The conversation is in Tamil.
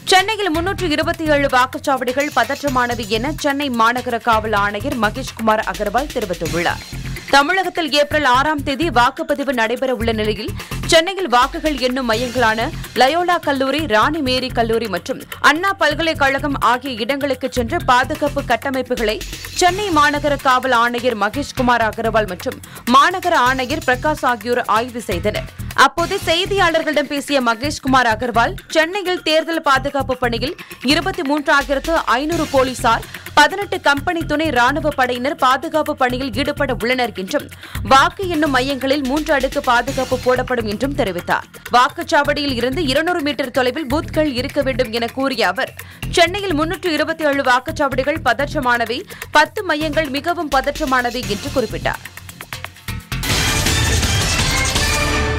சென்னையில் முன்னூற்று இருபத்தி ஏழு வாக்குச்சாவடிகள் பதற்றமானது என சென்னை மாநகர காவல் ஆணையர் மகேஷ்குமார் அகர்வால் தெரிவித்துள்ளார் தமிழகத்தில் ஏப்ரல் ஆறாம் தேதி வாக்குப்பதிவு நடைபெற உள்ள நிலையில் சென்னையில் வாக்குகள் எண்ணும் மையங்களான லயோலா கல்லூரி ராணி மேரி கல்லூரி மற்றும் அண்ணா பல்கலைக்கழகம் ஆகிய இடங்களுக்கு சென்று பாதுகாப்பு கட்டமைப்புகளை சென்னை மாநகர காவல் ஆணையர் மகேஷ்குமார் அகர்வால் மற்றும் மாநகர ஆணையர் பிரகாஷ் ஆகியோர் ஆய்வு செய்தனர் அப்போது செய்தியாளர்களிடம் பேசிய மகேஷ்குமார் அகர்வால் சென்னையில் தேர்தல் பாதுகாப்பு பணியில் இருபத்தி மூன்றாயிரத்து ஐநூறு போலீசார் பதினெட்டு கம்பெனி துணை ராணுவ படையினர் பாதுகாப்பு பணியில் ஈடுபட உள்ளனர் என்றும் வாக்கு எண்ணும் மையங்களில் மூன்று அடுக்கு பாதுகாப்பு போடப்படும் என்றும் தெரிவித்தார் வாக்குச்சாவடியில் இருந்து இருநூறு மீட்டர் தொலைவில் பூத்கள் இருக்க வேண்டும் என கூறிய அவர் சென்னையில் முன்னூற்று இருபத்தி ஏழு வாக்குச்சாவடிகள் பதற்றமானவை பத்து மையங்கள் மிகவும் பதற்றமானவை என்று குறிப்பிட்டார்